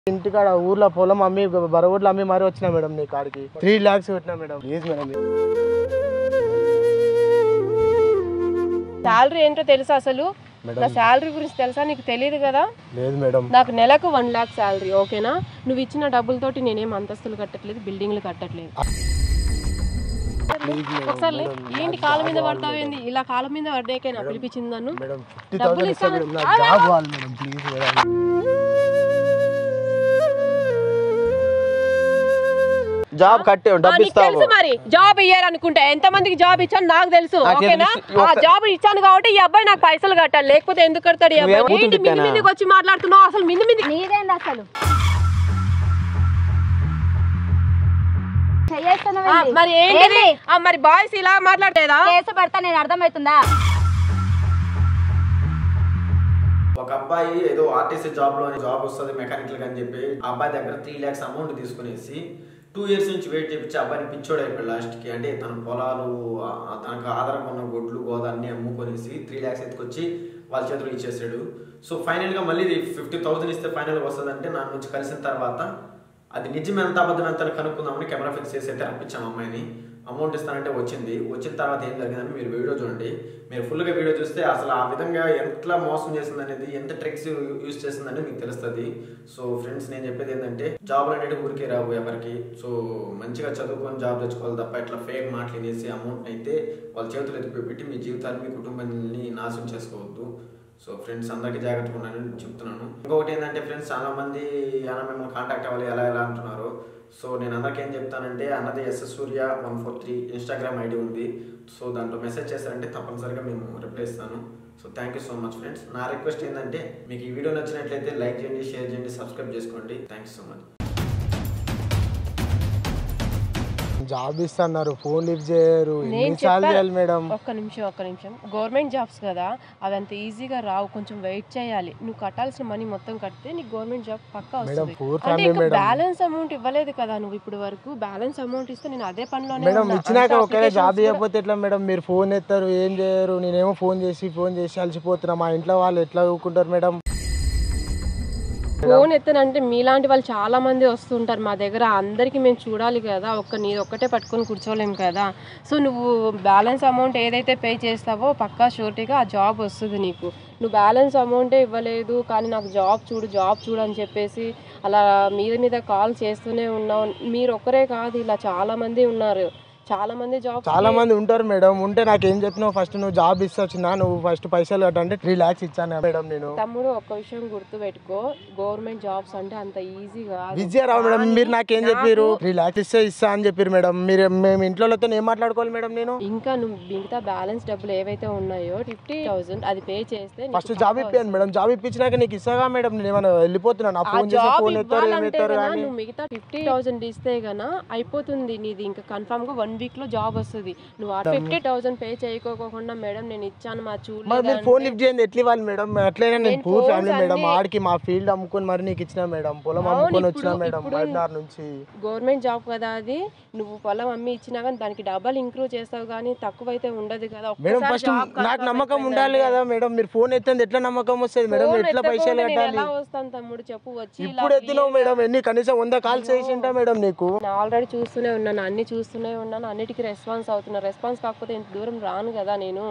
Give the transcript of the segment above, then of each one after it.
ఇంటికాడ ఊర్లో పొలం అమ్మి బరగొడ్లు అమ్మి మరీ వచ్చినా మేడం నీ కాడికి త్రీ ల్యాక్స్ పెట్టినా మేడం ప్లీజ్ మేడం శాలరీ ఏంటో తెలుసా అసలు మేడం. నా శాలరీ గురించి తెలుసా నీకు తెలియదు కదా లేదు మేడం నాకు నెలకు వన్ లాక్ శాలరీ ఓకేనా నువ్వు ఇచ్చిన డబ్బులతోటి నేనేం అంతస్తులు కట్టట్లేదు బిల్డింగ్లు కట్టట్లేదు ప్లీజ్ మేడం ఒకసారి లే. ఏంటి కాళ్ళ మీద పడతావేంది ఇలా కాళ్ళ మీద పడ్డాకైనా పిలిపించింది నన్ను మేడం ఫిఫ్టీ డబ్బులు థౌసండ్ ఇస్తా ఇస్తాను. మేడం నాకు జాబ్ కావాలి మేడం ప్లీజ్ మేడం జాబ్ కట్టే ఆ, డబ్బు నీకు ఇస్తావు తెలుసు మరి జాబ్ ఇయ్యారు అనుకుంటే ఎంత మందికి జాబ్ ఇచ్చాను నాకు తెలుసు నాకు ఓకేనా తెలుసు. ఆ జాబ్ ఇచ్చాను కాబట్టి ఈ అబ్బాయి నాకు పైసలు కట్టాలి లేకపోతే ఎందుకు కడతాడు ఈ అబ్బాయి నువ్వేం ఏంటి కూతురు మింది మీదకి వచ్చి మాట్లాడుతున్నావు అసలు మింది మీది నీదేంది అసలు చెయ్యేస్తున్నావు ఆ, ఏంది? మరి ఏంటి ఏంది? మరి బాయ్స్ ఇలా మాట్లాడేదా కేసు పెడతా నేను అర్థమవుతుందా ఒక అబ్బాయి ఏదో ఆర్టీసీ జాబ్ లో జాబ్ వస్తుంది మెకానికల్ అని చెప్పి ఆ అబ్బాయి దగ్గర త్రీ ల్యాక్స్ అమౌంట్ తీసుకునేసి టూ ఇయర్స్ నుంచి వెయిట్ చేపించి ఆ అబ్బాయిని పిచ్చోడు అయిపోయాడు లాస్ట్ కి అంటే తన పొలాలు ఆ- తనకు ఆధారం ఉన్న గొడ్లు గోద అన్ని అమ్ముకొనేసి త్రీ ల్యాక్స్ ఎత్తుకొచ్చి వాళ్ళ చేతిలో ఇచ్చేసాడు సో ఫైనల్ గా మళ్ళీ ఫిఫ్టీ థౌసండ్ ఇస్తే ఫైనల్ గా వస్తుందంటే నా నుంచి కలిసిన తర్వాత అది నిజం ఎంత అబద్ధం ఎంత అని కనుక్కుందామని కెమెరా ఫిక్స్ చేసి అయితే రప్పించాం అమ్మాయిని అమౌంట్ ఇస్తానంటే వచ్చింది వచ్చిన తర్వాత ఏం జరిగిందని మీరు వీడియో చూడండి మీరు ఫుల్గా వీడియో చూస్తే అసలు ఆ విధంగా ఎట్లా మోసం చేసింది అనేది ఎంత ట్రిక్స్ యూజ్ చేసిందని మీకు తెలుస్తుంది సో ఫ్రెండ్స్ నేను చెప్పేది ఏంటంటే జాబ్ అనేది ఊరికే రావు ఎవరికి సో మంచిగా చదువుకొని జాబ్ తెచ్చుకోవాలి తప్ప ఇట్లా ఫేక్ మాటలు వినేసి అమౌంట్ అయితే వాళ్ళ చేతులు ఎత్తుకు పెట్టి మీ జీవితాన్ని మీ కుటుంబాన్ని నాశనం చేసుకోవద్దు సో ఫ్రెండ్స్ అందరికీ జాగ్రత్తగా ఉన్నానని చెప్తున్నాను ఇంకొకటి ఏంటంటే ఫ్రెండ్స్ చాలా మంది అన్న మిమ్మల్ని కాంటాక్ట్ అవ్వాలి ఎలా ఎలా అంటున్నారు సో నేను అందరికీ ఏం చెప్తానంటే అన్నది SS Surya one four three Instagram ID ఉంది సో దాంట్లో మెసేజ్ చేశారంటే తప్పనిసరిగా మేము రిప్లై ఇస్తాను so thank you so much friends నా రిక్వెస్ట్ ఏంటంటే మీకు ఈ వీడియో నచ్చినట్లయితే లైక్ చేయండి షేర్ చేయండి సబ్స్క్రైబ్ చేసుకోండి thank you so much job ఇస్తున్నారు ఫోన్ లిఫ్ట్ చేయరు నేను ఎన్నిసార్లు చెప్పా- చేయాలి మేడం ఒక్క నిమిషం ఒక్క నిమిషం గవర్నమెంట్ జాబ్స్ కదా అవి అంత ఈజీగా రావు కొంచెం వెయిట్ చేయాలి నువ్వు కట్టాల్సిన మనీ మొత్తం కడితే నీకు గవర్నమెంట్ జాబ్ పక్కా మేడం వస్తుంది పూర్ అంటే ఫ్యామిలీ ఇంకా మేడం బ్యాలెన్స్ అమౌంట్ ఇవ్వలేదు కదా నువ్వు ఇప్పుడు వరకు బ్యాలెన్స్ అమౌంట్ ఇస్తే నేను అదే పనిలోనే మేడం ఉన్నా. ఇచ్చినాక అంత ఒకవేళ జాబ్ applications కూడా- ఇవ్వకపోతే ఎట్లా మేడం మీరు ఫోన్ ఎత్తారు ఏం చేయరు నేనేమో ఫోన్ చేసి ఫోన్ చేసి అలసిపోతున్నా మా ఇంట్లో వాళ్ళు ఎట్లా ఊరుకుంటారు మేడం ఫోన్ ఎత్తనంటే మీలాంటి వాళ్ళు చాలా మంది వస్తుంటారు మా దగ్గర అందరికి మేము చూడాలి కదా ఒక్క నీ ఒక్కటే పట్టుకొని కూర్చోలేం కదా సో నువ్వు బ్యాలెన్స్ అమౌంట్ ఏదైతే పే చేస్తావో పక్కా షూరిటీగా ఆ జాబ్ వస్తుంది నీకు నువ్వు బ్యాలెన్స్ అమౌంటే ఇవ్వలేదు కానీ నాకు జాబ్ చూడు జాబ్ చూడు అని చెప్పేసి అలా మీద మీద కాల్ చేస్తూనే ఉన్నావు మీరు ఒక్కరే కాదు ఇలా చాలా మంది ఉన్నారు చాలా మంది జాబ్ చాలా మంది ఉంటారు మేడం ఉంటే నాకు ఏం చెప్పినావు ఫస్ట్ నువ్వు జాబ్ ఇస్తా వచ్చినా నువ్వు ఫస్ట్ పైసలు కట్టంటే త్రీ ల్యాక్స్ ఇచ్చాను మేడం నేను తమ్ముడు ఒక్క విషయం గుర్తు పెట్టుకో గవర్నమెంట్ జాబ్స్ అంటే అంత ఈజీ కాదు విజయ రావు మేడం కానీ మీరు నాకేం నాకు- చెప్పారు త్రీ ల్యాక్స్ ఇస్తే ఇస్తా అని చెప్పారు మేడం మీరు మేము ఇంట్లో ఏం మాట్లాడుకోవాలి మేడం నేను ఇంకా నువ్వు మిగతా బ్యాలెన్స్ డబ్బులు ఏవైతే ఉన్నాయో ఫిఫ్టీ థౌసండ్ అది పే చేస్తే నీకు ఫస్ట్ జాబ్ పక్కా ఇప్పాను మేడం జాబ్ ఇప్పించినాక నీకు ఇస్తాగా మేడం నేను ఏమైనా వెళ్ళిపోతున్నా నా ఆ ఫోన్ చేసి జాబ్ ఫోన్ ఎత్తారు ఏం ఇవ్వాలంటే ఎత్తారు గనా కానీ నువ్వు మిగతా ఫిఫ్టీ థౌసండ్ ఇస్తే గనా అయిపోతుంది నీది ఇంకా కన్ఫర్మ్ గా వన్ వీక్ లో జాబ్ వస్తుంది నువ్వు ఆ ఫిఫ్టీ థౌసండ్ పే చేయకోకుండా మేడం నేను ఇచ్చాను మా మరి మీరు ఫోన్ చూడలేదు లిఫ్ట్ చేయండి ఎట్లా ఇవ్వాలి మేడం అట్లయినా నేను నేను పూర్ ఫ్యామిలీ phones మేడం అన్ని- ఆడికి మా ఫీల్డ్ అమ్ముకొని మరి నీకు ఇచ్చిన మేడం పొలం అవును, అమ్ముకొని ఇప్పుడు- వచ్చిన మేడం ఇప్పుడు- బయటదారి నుంచి గవర్నమెంట్ జాబ్ కదా అది నువ్వు పొలం అమ్మి ఇచ్చినా కానీ దానికి డబల్ ఇంక్రూవ్ చేస్తావు కానీ తక్కువ అయితే ఉండదు కదా మేడం ఒక్కసారి ఫస్ట్ job నాకు confirm నమ్మకం అయిపోయిందంటే- ఉండాలి కదా మేడం మీరు ఫోన్ ఎత్తంది ఎట్లా నమ్మకం వస్తుంది మేడం ఫోన్ ఎట్లా పైసలు ఎత్తకుండా నేను కట్టాలి ఎలా వస్తాను తమ్ముడు చెప్పు వచ్చి ఇలా ఇప్పుడు ఎత్తినావు మేడం ఎన్ని కనీసం వంద కాల్స్ చేసింటా మేడం నీకు నేను ఆల్రెడీ చూస్తూనే ఉన్నాను అన్ని చూస్తూనే ఉన్నాను అన్నిటికీ రెస్పాన్స్ అవుతున్నా రెస్పాన్స్ కాకపోతే ఇంత దూరం రాను కదా నేను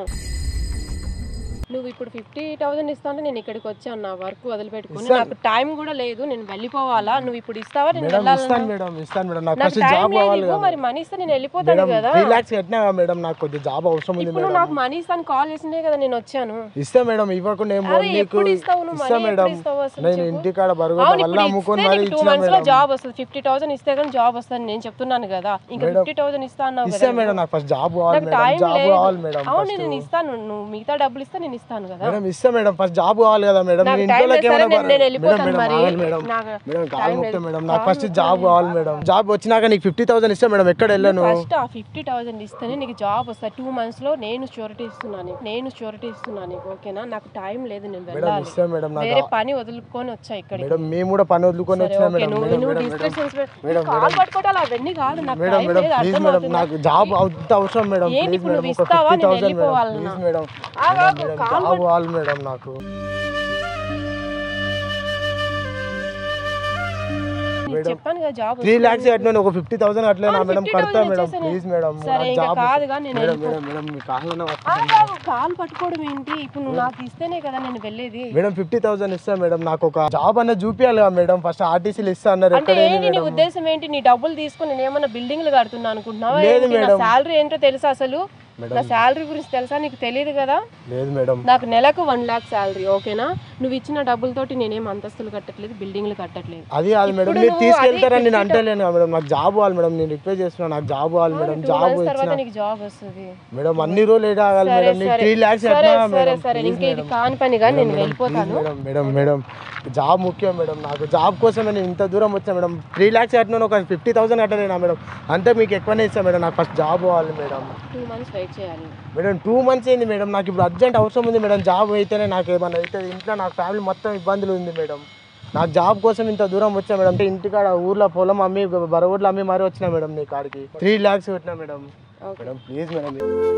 నువ్వు ఇప్పుడు ఫిఫ్టీ థౌసండ్ ఇస్తా అంటే నేను ఇక్కడికి వచ్చాను నా వర్క్ వదిలిపెట్టుకుని నాకు టైం కూడా లేదు నేను వెళ్ళిపోవాలా నువ్వు ఇప్పుడు ఇస్తావా నేను మేడం వెళ్ళాలన్నా ఇస్తాను మేడం ఇస్తాను మేడం నాకు నాకు ఫస్ట్ టైం జాబ్ లేదు కావాలి ఇవ్వు, కదా మరి మనీ ఇస్తే నేను వెళ్ళిపోతాను మేడం కదా త్రీ ల్యాక్స్ కట్టినా కదా మేడం నాకు కొద్దిగా జాబ్ అవసరం ఉంది ఇప్పుడు నువ్వు మేడం నాకు మనీ ఇస్తాను కాల్ చేసిందే కదా నేను వచ్చాను ఇస్తా మేడం ఇవ్వకుండా ఏమో అరే నీకు ఎప్పుడు ఇస్తావు నువ్వు ఇస్తా మనీ మేడం ఎప్పుడు ఇస్తావు అసలు నేను చెప్పు? ఇంటికాడ బరుగు అవును వల్ల ఇప్పుడు అమ్ముకొని ఇస్తే మరి నీకు టూ ఇచ్చిన మంత్స్ లో మేడం జాబ్ వస్తుంది ఫిఫ్టీ థౌసండ్ ఇస్తే కానీ జాబ్ వస్తుంది నేను చెప్తున్నాను కదా ఇంకా మేడం, ఫిఫ్టీ థౌసండ్ ఇస్తా అన్నావు ఇస్తా కదా మేడం నాకు ఫస్ట్ జాబ్ కావాలి నాకు మేడం టైం జాబ్ లేదు కావాలి మేడం అవును ఫస్ట్ నేను ఇస్తాను నువ్వు మిగతా డబ్బులు ఇస్తే నేను ఇస్తాను కదా మేడం ఇస్తా మేడం ఫస్ట్ జాబ్ కావాలి కదా మేడం నాకు మీ టైం ఇంట్లోకి లేదు, సరే, ఏమైనా నేను- నేను మేడం వెళ్ళిపోతాను మేడం మరి. ఆగండి మేడం నాకు మేడం కాలు టైం ముక్తా లేదు. మేడం నాకు కాలు ఫస్ట్ ముక్తా జాబ్ కావాలి మేడం జాబ్ వచ్చినాక నీకు ఫిఫ్టీ థౌసండ్ ఇస్తా మేడం ఎక్కడ వెళ్ళను ఫస్ట్ ఆ ఫిఫ్టీ థౌసండ్ ఇస్తేనే నీకు జాబ్ వస్తుంది టూ మంత్స్ లో నేను షూరిటీ ఇస్తున్నాను నీకు. నేను షూరిటీ ఇస్తున్నాను నీకు ఓకేనా నాకు టైం లేదు నేను మేడం వెళ్ళాలి ఇస్తా మేడం నాకు వేరే పని వదులుకొని వచ్చా ఇక్కడ మేడం మేము కూడా పని వదులుకొని సరే వచ్చినా ఓకే మేడం నువ్వు మేడం నువ్వు madam madam discussions madam, call పట్టుకోవటాలు అవన్నీ కాదు నాకు మేడం టైం మేడం లేదు ప్లీజ్ మేడం అర్థమవుతుందా? నాకు జాబ్ అంత అవసరం మేడం ఏంటి ప్లీజ్ ఇప్పుడు మేడం నువ్వు ఒక ఇస్తావా? ఫిఫ్టీ నేను థౌసండ్ మేడం వెళ్ళిపోవాలనా? ప్లీజ్ మేడం ఆగు, ఆగు, మేడం కాల్ జాబ్ పట్టు. కావాలి మేడం నాకు మేడం చెప్పాను కదా జాబ్ త్రీ ల్యాక్స్ కట్టిన ఒక ఫిఫ్టీ థౌసండ్ కట్టలేనా మేడం 50,000 కడతా మేడం వచ్చేసానే. ప్లీజ్ మేడం సరే ఇంకా జాబ్ కాదుగా నేను మేడం వెళ్ళిపో- మేడం మేడం మీ కాళ్ళనే ఆ, వస్తాను బాబు, కాలు పట్టుకోవడం ఏంటి ఇప్పుడు నువ్వు నాకు ఇస్తేనే కదా నేను వెళ్ళేది మేడం ఫిఫ్టీ థౌసండ్ ఇస్తా మేడం నాకు ఒక జాబ్ అనేది చూపించాలి కదా మేడం ఫస్ట్ ఆర్టీసీలు ఇస్తా అన్నారు అంటే ఎక్కడ ఏంటి నీ ఉద్దేశం ఏంటి నీ డబ్బులు తీసుకుని నేను ఏమన్నా బిల్డింగ్లు కడుతున్నా అనుకుంటున్నావా లేదు ఏంటి? నా మేడం. శాలరీ ఏంటో తెలుసా అసలు మేడం. నా శాలరీ గురించి తెలుసా నీకు తెలియదు కదా లేదు మేడం నాకు నెలకు వన్ లాక్ శాలరీ ఓకేనా నువ్వు ఇచ్చిన డబ్బులతోటి నేనేం అంతస్తులు కట్టట్లేదు బిల్డింగ్లు కట్టట్లేదు అది కాదు మేడం ఇప్పుడు మీరు నువ్వు తీసుకెళ్తారని నేను అది అంటలేను కదా మేడం నాకు జాబ్ కావాలి మేడం నేను రిక్వెస్ట్ చేస్తున్నా నాకు జాబ్ కావాలి మేడం టూ జాబ్ మంత్స్ తర్వాత ఇచ్చిన నీకు జాబ్ వస్తుంది మేడం అన్ని రోజులు ఏడా కావాలి సరే మేడం నీకు సరే త్రీ ల్యాక్స్ సరే కట్టినా సరే మేడం సరే ప్లీజ్ ఇంకా ఇది మేడం కాని పనిగా నేను వెళ్ళిపోతాను మేడం మేడం మేడం జాబ్ ముఖ్యం మేడం నాకు జాబ్ కోసం నేను ఇంత దూరం వచ్చా మేడం త్రీ ల్యాక్స్ కట్టినా ఒక ఫిఫ్టీ థౌసండ్ కట్టలేనా మేడం అంతే మీకు ఎక్కువనే ఇస్తాను మేడం నాకు ఫస్ట్ జాబ్ కావాలి మేడం టూ మంత్స్ వెయిట్ చేయాలి మేడం టూ మంత్స్ అయింది మేడం నాకు ఇప్పుడు అర్జెంట్ అవసరం ఉంది మేడం జాబ్ అయితేనే నాకు ఏమన్నా అవుతుంది ఇంట్లో నాకు ఫ్యామిలీ మొత్తం ఇబ్బందులు ఉంది మేడం నాకు జాబ్ కోసం ఇంత దూరం వచ్చా మేడం అంటే ఇంటికాడ ఊర్లో పొలం అమ్మి బరగూడ్లు అమ్మి మరీ వచ్చినా మేడం నీ కాడికి త్రీ ల్యాక్స్ పెట్టినా మేడం మేడం ప్లీజ్ మేడం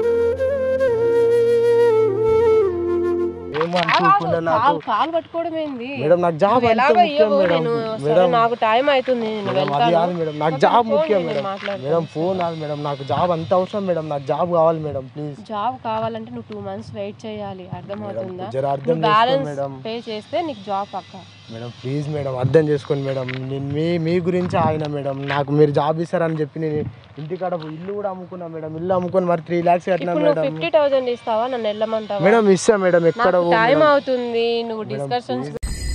ఏమనుకోకుండా నాకు కాలు కాలు పట్టుకోవడం ఏంది మేడం నాకు జాబ్ నువ్వు అంత ఎలాగో ముఖ్యం ఇయ్యవు మేడం నేను సరే మేడం నాకు టైం అవుతుంది నేను మేడం, అది వెళ్తాను కాదు మేడం నాకు ఒక జాబ్ ఫోన్ ముఖ్యం నేను మేడం మాట్లాడతాను. మేడం ఫోన్ కాదు మేడం నాకు జాబ్ అంత అవసరం మేడం నాకు జాబ్ కావాలి మేడం ప్లీజ్ జాబ్ కావాలంటే నువ్వు టూ మంత్స్ వెయిట్ చేయాలి అర్థమవుతుందా జర అర్థం నువ్వు చేసుకో బ్యాలెన్స్ మేడం పే చేస్తే నీకు జాబ్ పక్క మేడం ప్లీజ్ మేడం అర్థం చేసుకోండి మేడం నేను మీ మీ గురించి ఆయన మేడం నాకు మీరు జాబ్ ఇస్తారని చెప్పి నేను ఇంటికాడ ఇల్లు కూడా అమ్ముకున్నా మేడం ఇల్లు అమ్ముకొని మరి త్రీ ల్యాక్స్ కట్టినా ఇప్పుడు నువ్వు మేడం ఫిఫ్టీ థౌసండ్ ఇస్తావా నన్ను వెళ్ళమంటావా మేడం ఇస్తా మేడం ఎక్కడ నాకు టైం అవుతుంది నువ్వు డిస్కషన్స్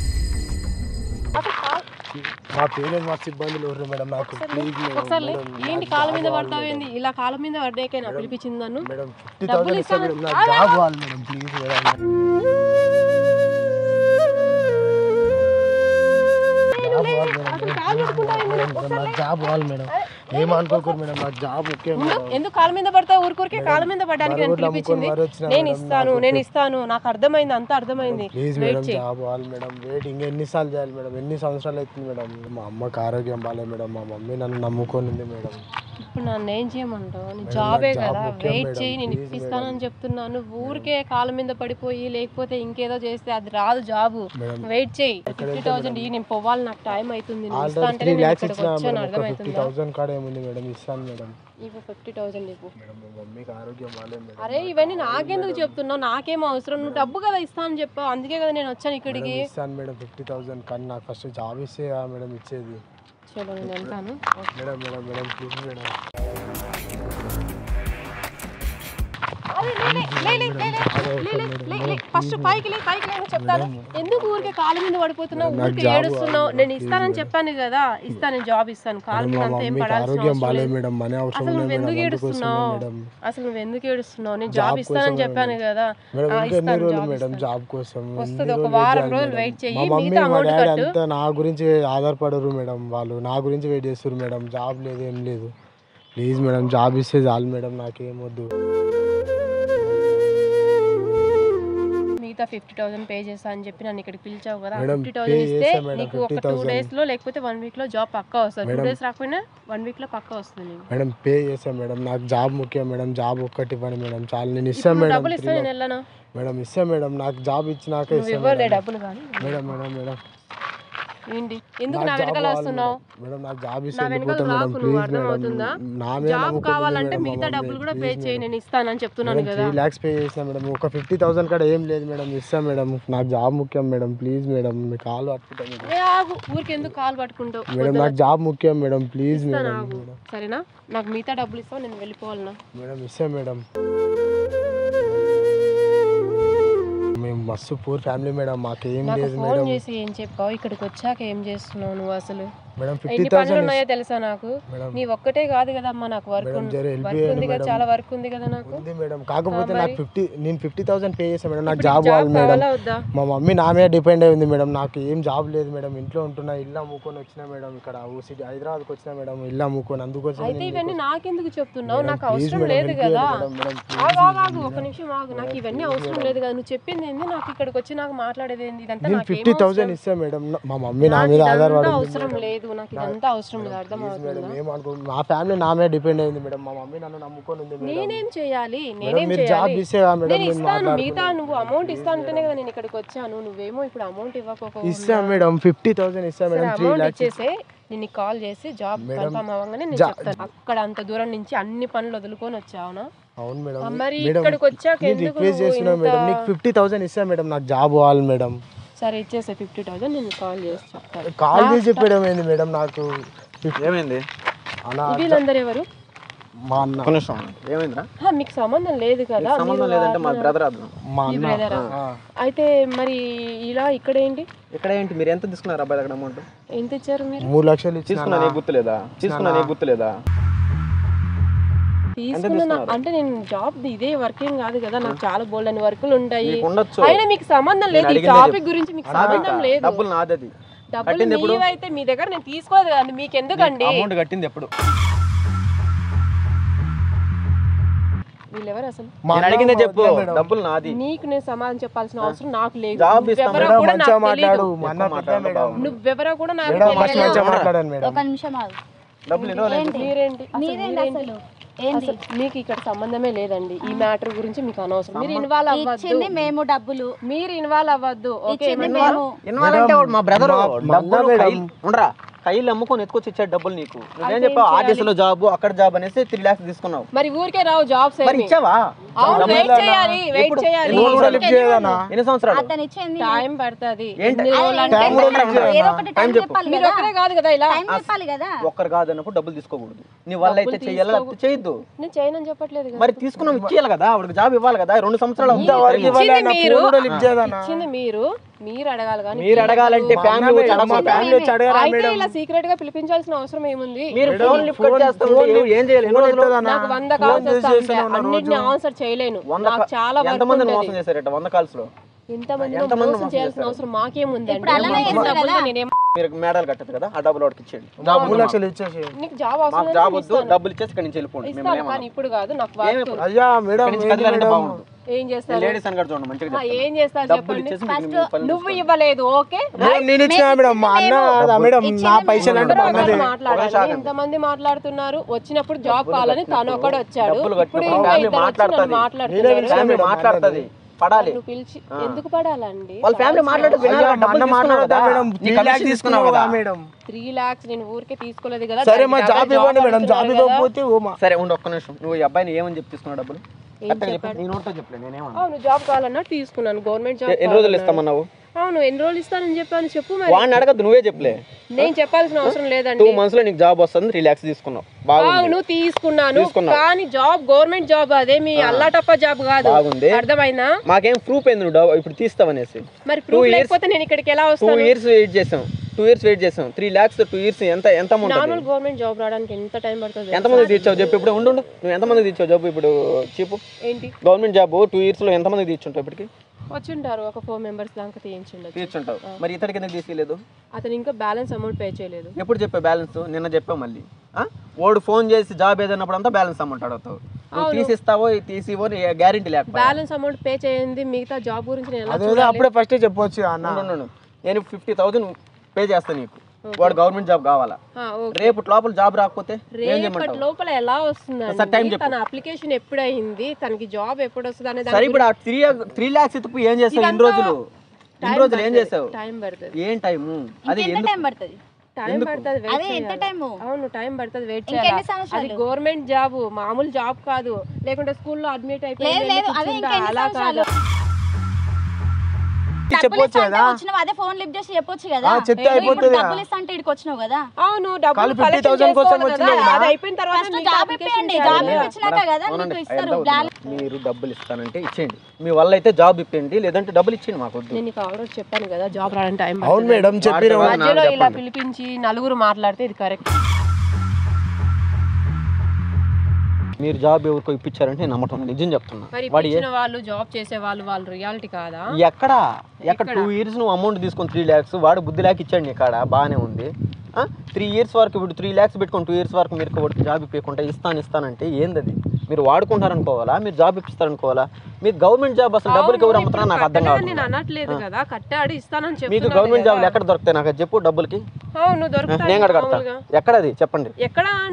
మా పేరెంట్ మస్తు ఇబ్బందులు ఎవరు మేడం నాకు ప్లీజ్ మేడం ఒకసారి లే. మేడం, ఏంటి నాకు కాళ్ళ జాబ్ మీద కావాలి పడతావు ఏంది ఇలా కాళ్ళ మీద పడ్డాకే నా పిలిపించింది నన్ను మేడం ఫిఫ్టీ డబ్బులు థౌసండ్ ఇస్తా ఇస్తాను. మేడం నాకు జాబ్ కావాలి మేడం ప్లీజ్ మేడం నాకు జాబ్ కావాలి మేడం ఏమనుకోకూడదు మేడం నాకు జాబ్ ముఖ్యం ఉండు. మేడం ఎందుకు కాళ్ళ మీద పడతావు ఊరికూరికే కాళ్ళ మీద పడడానికి నేను బరువులు పిలిపించింది అమ్ముకొని మరీ వచ్చినా నేను మేడం, ఇస్తాను నాకు నేను ఇస్తాను నాకు అర్థమైంది అంతా అర్థమైంది ప్లీజ్ వెయిట్ మేడం చేయి జాబ్ కావాలి మేడం వెయిట్ ఇంకా ఎన్నిసార్లు చేయాలి మేడం ఎన్ని సంవత్సరాలు అవుతుంది మేడం మా అమ్మకి ఆరోగ్యం బాగాలేదు మేడం మా మమ్మీ నన్ను నమ్ముకొని ఉంది మేడం ఇప్పుడు నన్ను ఏం చేయమంటావు నీ జాబే నాకు జాబ్ కదా ముఖ్యం వెయిట్ మేడం, చేయి నేను ప్లీజ్ ఇప్పిస్తానని చెప్తున్నాను ఊరికే కాళ్ళ మీద పడిపోయి లేకపోతే ఇంకేదో చేస్తే అది రాదు జాబు మేడం, వెయిట్ చేయి ఫిఫ్టీ థౌసండ్ ఈ నేను పోవాలి నాకు టైం అవుతుంది నువ్వు ఇస్తా ఆల్రెడీ అంటే త్రీ నేను ల్యాక్స్ ఇక్కడికి ఇచ్చిన వచ్చాను మేడం ఒక ఫిఫ్టీ అర్థమవుతుందా థౌసండ్ కాడ ఏముంది మేడం ఇస్తాను మేడం ఇవ్వు ఫిఫ్టీ థౌసండ్ ఇవ్వు మేడం మా మమ్మీకి ఆరోగ్యం బాగాలేదు మేడం అరే ఇవన్నీ నాకెందుకు చెప్తున్నావు నాకేం అవసరం నువ్వు డబ్బు కదా ఇస్తాను చెప్పావు అందుకే కదా నేను వచ్చాను ఇక్కడికి మేడం, ఇస్తాను మేడం ఫిఫ్టీ థౌసండ్ కానీ నాకు ఫస్ట్ జాబ్ ఇస్తే కదా మేడం ఇచ్చేది చలో నేను వెళ్తాను madam madam madam please madam first పైకి లే పైకి లే అని చెప్తాను ఎందుకు ఊరికే కాళ్ళ మీద పడిపోతున్నావు ఊరికే ఏడుస్తున్నావు నేను ఇస్తానని చెప్పాను కదా ఇస్తాను నేను జాబ్ ఇస్తాను కాళ్ళ మీద మా అంతా ఏం మమ్మీకి పడాల్సిన ఆరోగ్యం అవసరం బాగాలేదు లేదు. మేడం మనీ అవసరం అసలు లేదు నువ్వు మేడం ఎందుకు అందుకోసమే ఏడుస్తున్నావు మేడం అసలు నువ్వు ఎందుకు ఏడుస్తున్నావు నేను జాబ్ ఇస్తానని చెప్పాను కదా మేడం ఆ, ఇంకా ఎన్ని ఇస్తాను రోజులు జాబ్ మేడం ఇస్తాను. జాబ్ కోసం ఎన్ని వస్తుంది ఒక రోజులు వారం wait రోజులు చేయాలి వెయిట్ మేడం? చెయ్యి మా మమ్మీ మిగతా మా అమౌంట్ డాడీ కట్టు అంతా నా గురించి ఆధారపడరు మేడం వాళ్ళు నా గురించి వెయిట్ చేస్తారు మేడం జాబ్ లేదు ఏం లేదు ప్లీజ్ మేడం జాబ్ ఇస్తే చాలు మేడం నాకేం వద్దు మిగతా ఫిఫ్టీ థౌసండ్ పే చేస్తా అని చెప్పి నన్ను ఇక్కడికి పిలిచావు కదా మేడం, ఫిఫ్టీ pay థౌసండ్ ఇస్తే చేస్తా మేడం, నీకు ఒక టూ 50,000. డేస్ లో లేకపోతే వన్ వీక్ లో జాబ్ పక్కా వస్తుంది టూ డేస్ రాకపోయినా వన్ వీక్ లో పక్కా వస్తుంది నీకు మేడం పే చేస్తాను మేడం నాకు జాబ్ ముఖ్యం మేడం జాబ్ ఒక్కటి ఇవ్వండి మేడం చాలు నేను ఇప్పుడు ఇస్తాను నువ్వు మేడం డబ్బులు three ఇస్తాను నేను lakhs. వెళ్ళను మేడం ఇస్తాను మేడం నాకు జాబ్ ఇచ్చినాక నువ్వు ఇస్తాను ఇవ్వలే మేడం డబ్బులు కానీ మేడం మేడం మేడం ఏంటి ఎందుకు నాకు నా జాబ్ వెనకాల కావాలి వస్తున్నావు మేడం. మేడం నాకు జాబ్ ఇస్తే నా వెనకాల వెళ్ళిపోతాను మేడం రాకు నువ్వు ప్లీజ్ అర్థం మేడం అవుతుందా నా మీద జాబ్ నమ్ముకుంది కావాలంటే మేడం మా మిగతా మమ్మీ. డబ్బులు కూడా పే ప్లీజ్ చేయి మేడం. నేను ఇస్తానని చెప్తున్నాను మేడం కదా త్రీ ల్యాక్స్ పే చేసిన మేడం ఒక ఫిఫ్టీ థౌసండ్ కాడ ఏం లేదు మేడం ఇస్తాను మేడం నాకు జాబ్ ముఖ్యం మేడం ప్లీజ్ మేడం మీ కాలు పట్టుకుంటాను మేడం ఏ ఆగు ఊరికి ఎందుకు కాల్ పట్టుకుంటావు మేడం నాకు జాబ్ ముఖ్యం మేడం ప్లీజ్ ఇస్తాను మేడం ఆగు సరేనా నాకు మిగతా డబ్బులు ఇస్తావు నేను వెళ్ళిపోవాలన్నా మేడం ఇస్తాను మేడం మేము మస్తు పూర్ ఫ్యామిలీ మేడం మాకేం నాకు లేదు ఫోన్ మేడం చేసి ఏం చెప్పావు ఇక్కడికి వచ్చాక ఏం చేస్తున్నావు నువ్వు అసలు మేడం ఫిఫ్టీ ఎన్ని పనులు థౌసండ్ ఉన్నాయో తెలుసా నాకు మేడం. నీ ఒక్కటే కాదు కదమ్మా నాకు వర్క్ మేడం, జర help వర్క్ చేయండి ఉంది కదా మేడం. చాలా వర్క్ ఉంది కదా నాకు ఉంది మేడం కాకపోతే ఆ, నాకు మరి? ఫిఫ్టీ నేను ఫిఫ్టీ థౌసండ్ పే చేస్తాను మేడం నాకు ఇప్పుడు జాబ్ నీకు కావాలి మేడం కావాలా వద్దా మా మమ్మీ నా మీద డిపెండ్ అయి ఉంది మేడం నాకు ఏం జాబ్ లేదు మేడం ఇంట్లో ఉంటున్నా ఇల్లు అమ్ముకొని వచ్చిన మేడం ఇక్కడ సిటీ హైదరాబాద్కి వచ్చిన మేడం ఇల్లు అమ్ముకొని అందుకోసం అయితే ఇవన్నీ నాకెందుకు చెప్తున్నావు మేడం, నాకు please అవసరం మేడం, లేదు help కదా చేయండి మేడం, మేడం, ఆగు, ఆగు, ఆగు, ఒక నిమిషం ఆగు నాకు ఇవన్నీ అవసరం లేదు కదా నువ్వు చెప్పింది ఏంది నాకు ఇక్కడికి వచ్చి నాకు మాట్లాడేది ఏంది ఇదంతా నేను నాకేం ఫిఫ్టీ థౌసండ్ అవసరం? ఇస్తాను మేడం మా మమ్మీ నా నాకు మీద ఇదంతా ఆధారపడి ఉంది అవసరం లేదు నాకు ఇదంతా అవసరం లేదు అర్థం మేడం అవుతుందా ఏమనుకో మా ఫ్యామిలీ నా మీద డిపెండ్ అయింది మేడం మా మమ్మీ నన్ను నమ్ముకొని ఉంది మేడం నేనేం చేయాలి మేడం నేనేం మీరు జాబ్ చేయాలి ఇస్తే కదా మేడం నేను నేను ఇస్తాను మిగతా మాట్లాడుకున్నాను నువ్వు అమౌంట్ ఇస్తా అంటేనే కదా నేను ఇక్కడికి వచ్చాను నువ్వేమో ఇప్పుడు అమౌంట్ ఇవ్వకపోతే ఇస్తాను మేడం ఫిఫ్టీ థౌసండ్ ఇస్తాను మేడం త్రీ అమౌంట్ ల్యాక్స్ ఇచ్చేసే నేను కాల్ చేసి జాబ్ కన్ఫర్మ్ అవ్వగానే నేను చెప్తాను అక్కడ అంత దూరం నుంచి అన్ని పనులు వదులుకొని వచ్చావునా అవును మేడం ఆ, మరి మేడం, ఇక్కడికి వచ్చాక నేను ఎందుకు రిక్వెస్ట్ నువ్వు చేస్తున్నా మేడం ఇంత- నీకు ఫిఫ్టీ థౌసండ్ ఇస్తా మేడం నాకు జాబ్ కావాలి మేడం సరే ఇచ్చేసే ఫిఫ్టీ థౌసండ్ నేను కాల్ చేసి చెప్తాను కాల్ చేసి చెప్పడం ఏంది మేడం నాకు ఏమైంది అన్న వీళ్ళందరూ ఎవరు మా అన్న ఒక నిమిషం ఏమైందిరా ఆ, మీకు సంబంధం లేదు కదా సంబంధం లేదంటే మా బ్రదర్ అతను మా మీ అన్న బ్రదరా ఆ. అయితే మరి ఇలా ఇక్కడ ఏంటి ఇక్కడ ఏంటి మీరు ఎంత తీసుకున్నారు అబ్బాయి దగ్గర అమౌంట్ ఎంత ఇచ్చారు మీరు మూడు లక్షలు ఇచ్చిన తీసుకున్నా నీకు గుర్తులేదా తీసుకున్నా నీకు గుర్తులేదా తీసుకున్న అంటే నేను జాబ్ ఇదే వర్కింగ్ కాదు కదా నాకు చాలా బోల్డ్ అని వర్కులు ఉంటాయి నీకు ఉండొచ్చు అయినా మీకు సంబంధం లేదు ఈ అడిగిందే టాపిక్ గురించి మీకు సంబంధం లేదు డబ్బులు నాది అది డబ్బులు కట్టింది ఎప్పుడు మీవైతే మీ దగ్గర నేను తీసుకోలేదు కదండి మీకు ఎందుకండి అమౌంట్ కట్టింది ఎప్పుడు వీళ్ళు ఎవరు అసలు మా నేను అన్న అడిగిందే చెప్పు వదిలే మేడం. డబ్బులు నాది నీకు నేను సమాధానం చెప్పాల్సిన అవసరం నాకు లేదు జాబ్ ఇస్తాం నువ్వెవరో మేడం కూడా మంచిగా నాకు మాట్లాడు తెలీదు. మా అన్న పెద్ద మేడం నువ్వెవరో కూడా నాకు మేడం మస్తు తెలియదు. మంచిగా మాట్లాడాను మేడం ఒక నిమిషం ఆగు డబ్బులు ఎన్ని రోజులు అయింది? మీరేంటి అసలు మీరేంటి మీరేంటి? అసలు ఏంది అసలు మీకు ఇక్కడ సంబంధమే లేదండి ఈ మ్యాటర్ గురించి మీకు అనవసరం మీరు ఇన్వాల్వ్ అవ్వద్దు ఇచ్చింది మేము డబ్బులు మీరు ఇన్వాల్వ్ అవ్వద్దు ఓకే ఇచ్చింది మేము ఇన్వాల్వ్ అంటే వాడు మా బ్రదర్ మా- మా డబ్బులు అన్న మేడం. కైలు- ఉండరా కైలు అమ్ముకొని ఎత్తుకొచ్చి ఇచ్చాడు డబ్బులు నీకు నువ్వేం చెప్పావు ఆర్టీసీలో జాబ్ అక్కడ జాబ్ అనేసి త్రీ లాక్స్ తీసుకున్నావు మరి ఊరికే రావు జాబ్స్ మరి ఇచ్చావా అవును వెయిట్ చేయాలి వెయిట్ చేయాలి నువ్వు కూడా లిఫ్ట్ చేయదన్నా ఎన్ని సంవత్సరాలు అతను ఇచ్చింది టైం పడుతుంది ఏంటి? ఎన్ని రోజులు అంటే టైం కూడా లిఫ్ట్ చేయదన్నా ఏదో ఒకటి టైం చెప్పాలి మీరు కదా ఒక్కరే కాదు కదా ఇలా టైం చెప్పాలి కదా ఒక్కరు కాదన్నప్పుడు డబ్బులు తీసుకోకూడదు నీ వల్ల అయితే చెయ్యాలి లేకపోతే చేయొద్దు నేను చేయనని చెప్పట్లేదు కదా మరి తీసుకున్నాం ఇచ్చేయాలి కదా ఆవిడకి జాబ్ ఇవ్వాలి కదా రెండు సంవత్సరాలు అవుతుంది. ఇంతవరకు ఇవ్వాలి ఇచ్చింది అన్న మీరు ఫోన్ కూడా లిఫ్ట్ చేయదన్నా ఇచ్చింది మీరు మీరు అడగాలి కానీ మీరు అడగాలంటే ఫ్యామిలీ వచ్చి మా అడగమంటారా? ఫ్యామిలీ వచ్చి అడగరా అయితే మేడం ఇలా సీక్రెట్ గా పిలిపించాల్సిన అవసరం ఏముంది మీరు ఫోన్ లిఫ్ట్ కట్ చేస్తా ఉంటే ఏం చేయాలి ఎన్ని రోజులు ఎత్తదన్నా? నాకు వంద ఫోన్ కాల్స్ చేసి వస్తా చేస్తూనే ఉంటాయి ఉన్నా అన్నిటిని రోజు. ఆన్సర్ చేయలేను వంద నాకు కా- చాలా వర్క్ ఎంతమందిని ఉంటుంది మోసం చేశారట వంద కాల్స్ లో ఎంతమంది ఎంతమంది మోసం మోసం చేయాల్సిన చేశారు? అవసరం మాకేముందండి ఇప్పుడు అలానే డబ్బులు చేస్తారు డబ్బులు కదా. నేనేం మీరు మేడాలు కట్టదు కదా ఆ డబ్బులు వాడికి ఇచ్చేయండి దా- మూడు లక్షలు ఇచ్చేసి నీకు జాబ్ మాకు అవసరం జాబ్ లేదు, వద్దు ఇస్తాను. డబ్బులు ఇచ్చేసి ఇక్కడి నుంచి వెళ్ళిపోండి మేము ఇస్తాను కానీ ఇప్పుడు కాదు నాకు వర్క్ అయ్యా మేడం ఇక్కడి నుంచి ఏంది కదలాలంటే మేడం? బాగుండు ఏం చేస్తారు లేడీస్ అని కూడా చూడండి మంచిగా ఆ, చెప్తాను. ఏం చేస్తారు డబ్బులు చెప్పండి ఇచ్చేసి మీకు మీ పనులు నువ్వు ఇవ్వలేదు ఓకే మేడం, నేను ఇచ్చిన మేడం మా అన్న కాదా మేడం నా పైసలు అంటే మా అన్నదే మాట్లాడాలి ఇంతమంది మాట్లాడుతున్నారు వచ్చినప్పుడు జాబ్ కావాలని తను ఒకడు వచ్చాడు డబ్బులు ఇప్పుడు కట్టినప్పుడు ఇంకా ఫ్యామిలీ ఇద్దరు వచ్చి నన్ను మాట్లాడుతుంది మాట్లాడుతున్నారు ఫ్యామిలీ మాట్లాడుతుంది పడాలి నువ్వు పిలిచి ఎందుకు పడాలండి వాళ్ళ ఫ్యామిలీ మాట్లాడితే వినాలి అయ్యా, కదా, మా అన్న డబ్బులు తీసుకున్నావు మాట్లాడతా కదా. మేడం నీ త్రీ కమిషన్ లాక్స్ తీసుకున్నావు తీసుకున్నావు కదా కదా మేడం త్రీ లాక్స్ నేను ఊరికే తీసుకోలేదు కదా సరే మా దానికి జాబ్ దగ్గర ఇవ్వండి మేడం జాబ్ అడుగుతున్నారు కదా. ఇవ్వకపోతే ఓ మా సరే ఉండు ఒక్క నిమిషం నువ్వు ఈ అబ్బాయిని ఏమని చెప్పి తీసుకున్నావు డబ్బులు ఏం కరెక్ట్గా చెప్పు చెప్పాడు? నీ నోట్తో చెప్పలే నేనేమన్నా అవును జాబ్ కావాలన్నా తీసుకున్నాను గవర్నమెంట్ జాబ్ ఎన్ని రోజులు ఇస్తామన్నావు అవును ఎన్ని రోజులు ఇస్తానని చెప్పాను చెప్పు మరి వాడిని అడగద్దు నువ్వే చెప్పలే నేను చెప్పాల్సిన అవసరం టూ లేదండి మంత్స్ లో నీకు జాబ్ వస్తుంది త్రీ లాక్స్ తీసుకున్నావు బాగుంది అవును తీసుకున్నాను తీసుకున్నావు. కానీ జాబ్ గవర్నమెంట్ జాబ్ అదే మీ అల్లాటప్ప జాబ్ కాదు బాగుంది అర్థమైందా మాకేం ప్రూఫ్ ఏంది నువ్వు డబ్బు- ఇప్పుడు తీస్తావనేసి మరి ప్రూఫ్ years- లేకపోతే నేను ఇక్కడికి ఎలా టూ వస్తాను ఇయర్స్ వెయిట్ చేసాం టూ ఇయర్స్ వెయిట్ చేసాం త్రీ లాక్స్ టూ ఇయర్స్ ఎంత ఎంత అమౌంట్ నార్మల్ గవర్నమెంట్ జాబ్ రావడానికి ఎంత టైం పడుతుంది ఎంతమంది తీర్చావు చెప్పు ఇప్పుడు ఉండు ఉండు. నువ్వు ఎంతమంది తీర్చావు జాబ్ ఇప్పుడు చెప్పు ఏంటి గవర్నమెంట్ జాబ్ టూ ఇయర్స్ లో ఎంతమంది తీర్చుంటావు ఇప్పటికి వచ్చింటారు ఒక ఫోర్ మెంబర్స్ దాకా తీయించుండదు తీర్చుంటావు మరి ఇతడికి ఎందుకు తీసుకోలేదు అతను ఇంకా బ్యాలెన్స్ అమౌంట్ పే చేయలేదు ఎప్పుడు చెప్పావు బ్యాలెన్స్ నిన్న చెప్పావు మళ్ళీ ఆ? వాడు ఫోన్ చేసి జాబ్ ఏదన్నప్పుడు అంతా బ్యాలెన్స్ అమౌంట్ అడుగుతావు నువ్వు తీసిస్తావో తీసివో గ్యారంటీ లేకపోతే బ్యాలెన్స్ అమౌంట్ పే చేయండి మిగతా జాబ్ గురించి నేను ఎలా అదేదో అప్పుడే ఫస్ట్ చెప్పొచ్చు అన్న ఉండు, ఉండు, ఉండు. నేను ఫిఫ్టీ థౌసండ్ పే చేస్తాను నీకు వాడు గవర్నమెంట్ జాబ్ కావాలా ఆ, ఓకే రేపు లోపల జాబ్ రాకపోతే ఏం రేపటి చేయమంటావు లోపల ఎలా ఒకసారి టైం వస్తుందండి చెప్పు. తన అప్లికేషన్ ఎప్పుడు అయింది తనకి జాబ్ ఎప్పుడు వస్తుంది అనే సరే దాని ఇప్పుడు ఆ త్రీ త్రీ లాక్స్ ఇతుకు ఏం చేసావు ఇన్ని రోజులు ఇన్ని రోజులు ఏం చేసావు టైం పడుతుంది ఏం టైము అది ఎంత ఎందుకు టైం పడుతుంది టైం పడుతుంది వెయిట్ అదే ఎంత టైము అవును టైం పడుతుంది వెయిట్ ఇంకెన్ని చేయాలి అది సంవత్సరాలు గవర్నమెంట్ జాబ్ మామూలు జాబ్ కాదు లేకుంటే స్కూల్లో అడ్మిట్ లేదు అయిపోయి లేదు అదే ఇంకెన్ని అలా కాదు సంవత్సరాలు డబ్బులు చెప్పొచ్చు ఇస్తా అంటే కదా వచ్చినావు అదే ఫోన్ లిఫ్ట్ చేసి చెప్పొచ్చు కదా ఆ, చెప్తే ఇప్పుడు అయిపోతుంది డబ్బులు ఇస్తా అంటే ఇక్కడికి వచ్చినావు కదా అవును డబ్బులు కాలు collection 50,000 కోసం చేసుకోవాలి కదా. వచ్చినావు అది అయిపోయిన తర్వాత ఫస్ట్ మీకు జాబ్ application ఇప్పియండి చేయాలి జాబ్ కదా. ఇప్పించినాక కదా అవునండి, మీకు అయ్యా, ఇస్తారు అవుతుంది. బ్యాలెన్స్ మీరు డబ్బులు ఇస్తానంటే ఇచ్చేయండి మీ వల్ల అయితే జాబ్ ఇప్పిండి లేదంటే డబ్బులు ఇచ్చేయండి మాకు వద్దు నేను నీకు ఆల్రెడీ చెప్పాను కదా జాబ్ రావడానికి టైం అవును మేడం చెప్పిన వాటి వల్ల మధ్యలో నాకు ఇలా చెప్పండి. పిలిపించి నలుగురు మాట్లాడితే ఇది కరెక్ట్ మీరు జాబ్ ఎవరికో ఇప్పించారంటే నేను నమ్మటం లేదు. నిజం చెప్తున్నా మరి వాడు ఏ- ఇచ్చిన వాళ్ళు జాబ్ చేసే వాళ్ళు వాళ్ళు రియాలిటీ కాదా ఎక్కడ ఎక్కడ టూ ఇయర్స్ నువ్వు అమౌంట్ తీసుకొని త్రీ ల్యాక్స్ వాడు బుద్ధి ల్యాక్ ఇచ్చాడు నీ కాడ బాగానే ఉంది త్రీ ఇయర్స్ వరకు ఇప్పుడు త్రీ ల్యాక్స్ పెట్టుకొని టూ ఇయర్స్ వరకు మీరు వాడికి జాబ్ ఇప్పకుండా ఇస్తాను ఇస్తానంటే ఏంది అది మీరు వాడుకుంటారనుకోవాలా మీరు జాబ్ ఇప్పిస్తారనుకోవాలా మీకు గవర్నమెంట్ జాబ్ అసలు డబ్బులకి ఎవరు అమ్ముతున్నా నాకు అర్థం కట్టగా కాదు నేను అనట్లేదు కదా కట్టాడు ఇస్తానని మీకు చెప్తున్నాను గవర్నమెంట్ కదా. జాబ్లు ఎక్కడ దొరుకుతాయి నాకు అది చెప్పు డబ్బులకి అవును దొరుకుతాయి నేను కూడా కడతా మామూలుగా. ఎక్కడ అది చెప్పండి ఎక్కడ అంటే కనుక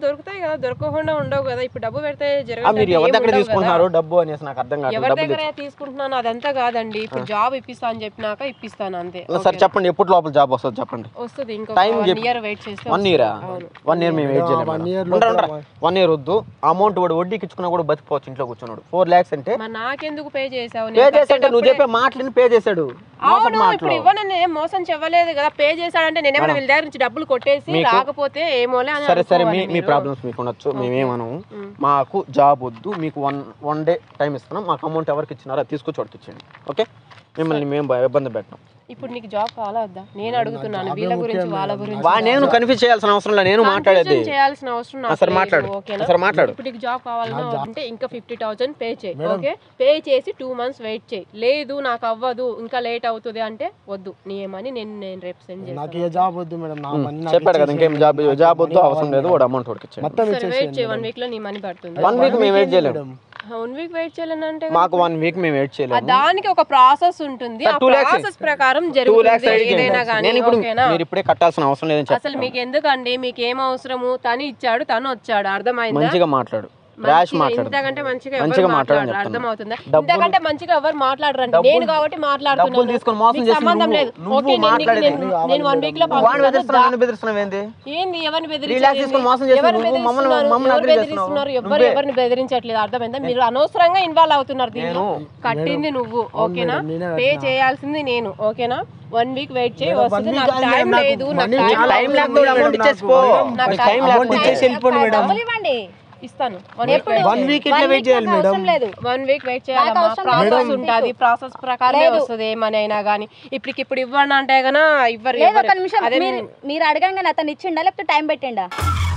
దొరుకుతాయి కదా దొరకకుండా ఉండవు కదా ఇప్పుడు డబ్బు పెడితే ఆ, జరగదు మీరు ఎవరి దగ్గర తీసుకుంటున్నారు డబ్బు అనేసి నాకు అర్థం కాదు ఎవరి డబ్బులు దగ్గర తీసుకుంటున్నాను అదంతా కాదండి ఇప్పుడు జాబ్ ఇప్పిస్తా అని చెప్పినాక ఇప్పిస్తాను అంతే సార్ చెప్పండి ఎప్పుడు లోపల జాబ్ వస్తుంది చెప్పండి వస్తుంది ఇంకో Time వన్ చెప్పు. ఇయర్ వెయిట్ చేస్తే వన్ ఇయరా వన్ ఇయర్ మేము వెయిట్ one year చేయలేము వన్ ఇయర్ వద్దు అమౌంట్ వాడు వడ్డీకి ఇచ్చుకున్నా కూడా బతికిపోవచ్చు ఇంట్లో కూర్చున్నాడు ఫోర్ ల్యాక్స్ అంటే మరి నాకెందుకు పే చేసావు పే నేను చేసాడు నువ్వు చెప్పే మాటలని పే చేశాడు మోసపు అవును మాటలు ఇప్పుడు ఇవ్వనని ఏం మోసం చెప్పలేదు కదా పే చేశాడంటే నేనేమైనా వీళ్ళ దగ్గర నుంచి డబ్బులు కొట్టేసి రాకపోతే ఏమోలే అని సరే సరే మీ అనుకోవాలి మీ మీరు. ప్రాబ్లమ్స్ మీకు ఉండొచ్చు మేమేమనము మాకు జాబ్ వద్దు మీకు వన్ వన్ డే టైం ఇస్తున్నాం మాకు అమౌంట్ ఎవరికి ఇచ్చినారో అది తీసుకొచ్చి వాడికి ఇచ్చేయండి ఓకే మిమ్మల్ని మేము భయ- ఇబ్బంది పెట్టాం ఇప్పుడు నీకు జాబ్ కావాలా వద్దా నేను అడుగుతున్నాను వీళ్ళ గురించి వాళ్ళ గురించి వా నేను కన్ఫ్యూజ్ చేయాల్సిన అవసరం లేదు నేను మాట్లాడేది Confusion చేయాల్సిన అవసరం నాకు సరే లేదు, మాట్లాడు. ఓకేనా? సరే మాట్లాడు. ఇప్పుడు నీకు జాబ్ కావాలన్నా అంటే ఇంకా ఫిఫ్టీ థౌసండ్ పే చేయి ఓకే పే చేసి టూ మంత్స్ వెయిట్ చేయి లేదు నాకు అవ్వదు ఇంకా లేట్ అవుతుంది అంటే వద్దు నీ ఏమని నేను నేను రేపు సెండ్ చేస్తాను నాకు ఏ జాబ్ వద్దు మేడం నా మనీ నాకు చెప్పాడు కదా ఇంకేం జాబ్ జాబ్ వద్దు అవసరం లేదు వాడు అమౌంట్ వాడికి ఇచ్చేయండి మొత్తం సరే వెయిట్ చేయి వన్ వీక్ లో నీ మనీ పడుతుంది వన్ వీక్ మేము వెయిట్ చేయలేము వన్ వీక్ వెయిట్ చేయాలని అంటే మాకు వన్ వీక్ మేము వెయిట్ ఆ చేయలేము దానికి ఒక ప్రాసెస్ ఉంటుంది ఆ two lakhs ప్రాసెస్ ప్రకారం టూ ల్యాక్స్ జరుగుతుంది ఏదైనా కానీ నేను ఇప్పుడు ఓకేనా మీరు ఇప్పుడే కట్టాల్సిన అవసరం లేదని చెప్పి అసలు మీకు ఎందుకండి మీకు ఏం అవసరము తను ఇచ్చాడు తను వచ్చాడు అర్థమైందా మంచిగా మాట్లాడు ర్యాష్ మంచిగా- మాట్లాడు ఇంతకంటే మంచిగా మంచిగా ఎవరు మాట్లాడని మాట్లాడరు చెప్తున్నా. అర్థమవుతుందా డబ్బులు- ఇంతకంటే మంచిగా ఎవరు మాట్లాడరండి నేను కాబట్టి డబ్బులు మాట్లాడుతున్నాను తీసుకొని మోసం మీకు చేసి సంబంధం నువ్వు- లేదు నువ్వు ఓకే నేను నీకు- మాట్లాడేది నేను- నేను వన్ వీక్ లో వాడిని పంపిస్తాను బెదిరిస్తున్నావు నన్ను బెదిరిస్తున్నావు ఏంది ఏంది ఎవరిని Three lakhs తీసుకొని మోసం చేసి ఎవరిని నువ్వు మమ్మల్ని- బెదిరిస్తున్నారు? మమ్మల్ని ఎవరు agree బెదిరిస్తున్నారు చేస్తున్నావు? ఎవరు ఎవరిని బెదిరించట్లేదు అర్థమైందా మీరు అనవసరంగా ఇన్వాల్వ్ అవుతున్నారు దీనిలో కట్టింది నువ్వు ఓకేనా మేడం, నేనే పే చేయాల్సింది నేను ఓకేనా వన్ వీక్ వెయిట్ చేయి మేడం, వస్తుంది one week నాకు కాదు టైం మేడం, నాకు లేదు నాకు money time చాలా టైం లేదు. లేకపోతే అమౌంట్ ఇచ్చేసిపో నాకు టైం time లేకపోతే ఇచ్చేసి వెళ్ళిపోండి మేడం డబ్బులు ఇవ్వండి ఇస్తాను వన్ వీక్ వన్ వీక్ ఇట్లా వెయిట్ చేయాలి మేడం అవసరం లేదు వన్ వీక్ వెయిట్ చేయాలమ్మా ప్రాసెస్ ఉంటుంది ప్రాసెస్ ప్రకారమే వస్తుంది ఏమని అయినా కానీ ఇప్పటికి ఇప్పుడు ఇవ్వండి అంటే గనా ఇవ్వరు లేదు ఇవ్వరు. ఒక నిమిషం అదే మీరు మీరు అడగంగానే అతను ఇచ్చిండా లేకపోతే టైం పెట్టిండా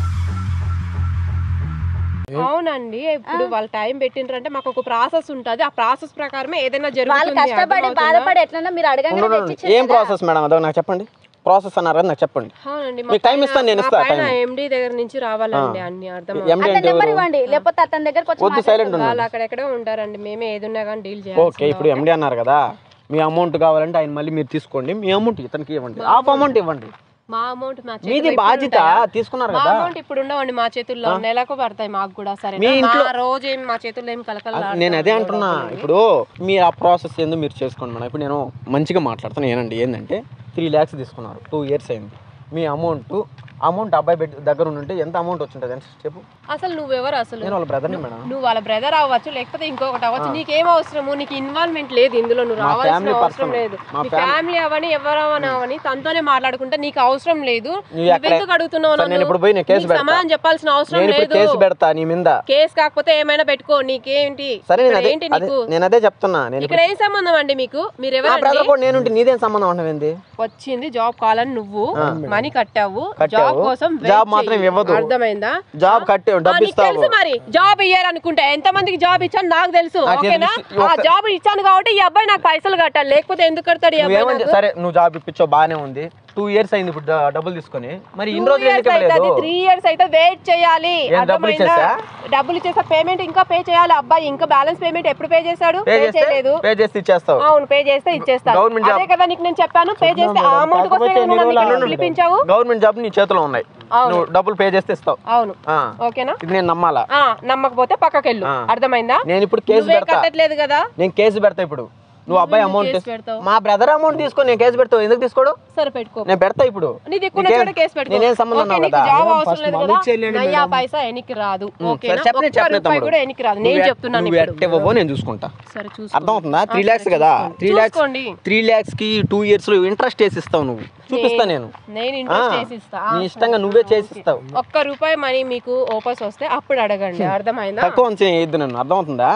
అవునండి ఇప్పుడు వాళ్ళు టైం పెట్టిండ్రంటే మాకు ఒక ప్రాసెస్ ఉంటుంది ఆ ప్రాసెస్ ప్రకారమే ఏదైనా వాళ్ళు జరుగుతుంది కష్టపడి అర్థమవుతుందా? బాధపడి ఎట్లన్నా మీరు అడగంగానే ఉండు, ఉండు. తెచ్చిచ్చారు ఏం కదా. ప్రాసెస్ మేడం అదో నాకు చెప్పండి ప్రాసెస్ అన్నారు కదా నాకు చెప్పండి అవునండి మీకు time ఇస్తాను, నేను ఇస్తా time. ఎండి దగ్గర నుంచి రావాలండి అన్ని అర్థం ఎండి అతని అంటే నెంబర్ ఎవరు ఇవ్వండి లేకపోతే అతని దగ్గరకు వచ్చి వద్దు సైలెంట్ వాళ్ళు ఉండండి అక్కడెక్కడే ఉంటారండి మేమే ఏదున్నా కానీ డీల్ చేయాలి ఓకే ఇప్పుడు ఎండి అన్నారు కదా మీ అమౌంట్ కావాలంటే ఆయన మళ్ళీ మీరు తీసుకోండి మీ అమౌంట్ ఇతనికి ఇవ్వండి హాఫ్ అమౌంట్ ఇవ్వండి మా అమౌంట్ మా మీది చేతిలో బాధ్యత ఇప్పుడు ఉంటాయా? తీసుకున్నారు మా కదా అమౌంట్ ఇప్పుడు ఉండవండి మా చేతుల్లో నెలకు పడతాయి మాకు కూడా సరే మీ ఇంట్లో- మా రోజు ఏం మా చేతుల్లో ఏం కలకల నేను అదే అంటున్నా ఇప్పుడు మీరు ఆ ప్రాసెస్ ఏందో మీరు చేసుకోండి మేడం ఇప్పుడు నేను మంచిగా మాట్లాడుతాను ఏనండి ఏంటంటే త్రీ ల్యాక్స్ తీసుకున్నారు టూ ఇయర్స్ అయింది మీ అమౌంట్ అమౌంట్ అబ్బాయి బెడ్ దగ్గర ఉంటే ఎంత అమౌంట్ వచ్చింటుంది ఎంత చెప్పు అసలు నువ్వెవరు అసలు నేను వాళ్ళ బ్రదర్ని మేడం నువ్వు వాళ్ళ బ్రదర్ అవ్వచ్చు లేకపోతే ఇంకొకటి అవ్వచ్చు నీకేం అవసరము నీకు ఇన్వాల్వ్మెంట్ లేదు ఇందులో నువ్వు మా రావాల్సిన family అవసరం person. లేదు మా నీ ఫ్యామిలీ అవని ఎవరవని అవని తనతోనే మాట్లాడుకుంటే నీకు అవసరం లేదు నువ్వు నువ్వు ఎక్కడ- ఎందుకు అడుగుతున్నావు సరే, నేను నన్ను? ఇప్పుడు పోయి నేను కేసు నీకు పెడతా. సమాధానం చెప్పాల్సిన అవసరం నేను ఇప్పుడు లేదు కేసు పెడతా నీ మీద కేసు కాకపోతే ఏమైనా పెట్టుకో నీకేంటి సరే నేను ఇక్కడ అదే ఏంటి అదే నీకు నేను అదే చెప్తున్నా నేను ఇక్కడ ఏం సంబంధం అండి మీకు మీరు నా ఎవరండి బ్రదర్ కూడా నేను నీదేం సంబంధం అంటవేంది వచ్చింది జాబ్ కావాలని నువ్వు మనీ కట్టావు కట్టావు. జాబ్ కోసం wait జాబ్ మాత్రం చెయ్యి. ఇవ్వదు. అర్థమైందా జాబ్ కట్టే ఆ, డబ్బు నీకు ఇస్తావు తెలుసు మరి జాబ్ ఇయ్యారు అనుకుంటా ఎంత మందికి జాబ్ ఇచ్చాను నాకు తెలుసు నాకు ఓకేనా తెలుసు. ఆ జాబ్ ఇచ్చాను కాబట్టి ఈ అబ్బాయి నాకు పైసలు కట్టాలి లేకపోతే ఎందుకు కడతాడు ఈ అబ్బాయి నువ్వేమని నాకు? సరే నువ్వు జాబ్ ఇప్పించావు బాగానే ఉంది టూ ఇయర్స్ అయింది ఇప్పుడు డ- డబ్బులు తీసుకొని మరి ఇన్ని రోజులు ఎందుకు ఇవ్వలేదు త్రీ ఇయర్స్ అయితే వెయిట్ చేయాలి ఏం డబ్బులు అర్థమైందా? ఇచ్చేసా? డబ్బులు ఇచ్చేసా పేమెంట్ ఇంకా పే చేయాలి అబ్బాయి ఇంకా బ్యాలెన్స్ పేమెంట్ ఎప్పుడు పే చేశాడు పే పే చేస్తే చేయలేదు పే చేస్తే ఇచ్చేస్తావు అవును పే చేస్తే ఇచ్చేస్తాను గవర్నమెంట్ జాబ్. అదే కదా నీకు నేను చెప్పాను పే చేస్తే ఆ అమౌంట్ కోసం కాకపోతే నువ్వు నన్ను ఎన్ని ఇక్కడ రోజులు పిలిపించావు గవర్నమెంట్ జాబ్ నీ చేతిలో ఉన్నాయి అవును. నువ్వు డబ్బులు పే చేస్తే ఇస్తావు అవును ఆ. ఓకేనా ఇది నేను నమ్మాలా ఆ నమ్మకపోతే పక్కకెళ్ళు ఆ. అర్థమైందా నేను ఇప్పుడు కేసు నువ్వే పెడతా కట్టట్లేదు కదా నేను కేసు పెడతా ఇప్పుడు నువ్వు అబ్బాయి నువ్వెందుకు అమౌంట్ కేసు పెడతావు? మా బ్రదర్ అమౌంట్ తీసుకొని నేను కేసు పెడతావు ఎందుకు తీసుకోడు సరే పెట్టుకో నేను పెడతా ఇప్పుడు నీ దిక్కున్న నీకేం- చోట కేసు పెట్టుకో నేనేం సంబంధం ఓకే, ఉన్నావు నీకు కదా జాబ్ అవసరం లేదు money కదా ఇచ్చేయండి నయ్యా పైసా ఎనికి రాదు ఓకేనా సరే చెప్పనే ఒక్క చెప్పలే రూపాయి తమ్ముడు కూడా ఎనికి రాదు నేను నువ్వు ఎట్- చెప్తున్నాను నువ్వు ఇప్పుడు ఎట్టివ్వవో నేను చూసుకుంటా సరే చూసుకో అర్థమవుతుందా త్రీ ఆ, ల్యాక్స్ సరే, కదా చూసుకోండి. త్రీ ల్యాక్స్ చూసుకోండి. త్రీ ల్యాక్స్ కి టూ ఇయర్స్ లో ఇంట్రెస్ట్ వేసి ఇస్తావు నువ్వు చూపిస్తా నేను నేను ఆ, ఇంట్రెస్ట్ చేసి ఇస్తా ఆ, నీ ఇష్టంగా నువ్వే చేసి ఇస్తావు ఒక్క రూపాయి మనీ మీకు ఓపస్ వస్తే అప్పుడు అడగండి అర్థమైందా తక్కువ అంచనా వేయద్దు నన్ను అర్థమవుతుందా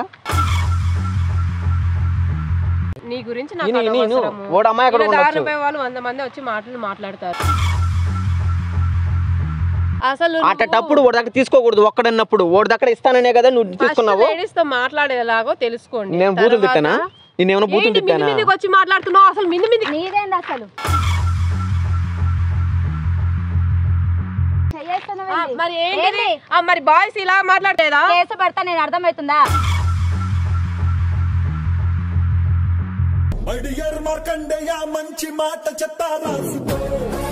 నీ గురించి నాకు ఇని, ఇని, ఇను. అనవసరము. ఓడి అమ్మాయి అక్కడ ఇలా ఉండొచ్చు. దారిన వాళ్ళు వంద మంది వచ్చి మాటలు మాట్లాడతారు అసలు అట్టప్పుడు ఓడి దగ్గర తీసుకోకూడదు ఒక్కడన్నప్పుడు ఓడి దగ్గర ఇస్తాననే కదా నువ్వు తీసుకున్నావు లేడీస్ తో మాట్లాడేలాగో తెలుసుకోండి నేను బూతులు తర్వాత- తిట్టానా నేను ఏమైనా బూతులు ఏంటి మింది తిట్టానా మిందికి వచ్చి మాట్లాడుతున్నావు అసలు మింది మింది నీదేంది అసలు చెయ్యేస్తున్నావు ఆ, ఏంది? మరి ఏంటి ఏంది? మరి బాయ్స్ ఇలా మాట్లాడేదా కేసు పెడతా నేను అర్థమవుతుందా మడియర్ మార్కండేయ మంచి మాట చెత్త రాసుకో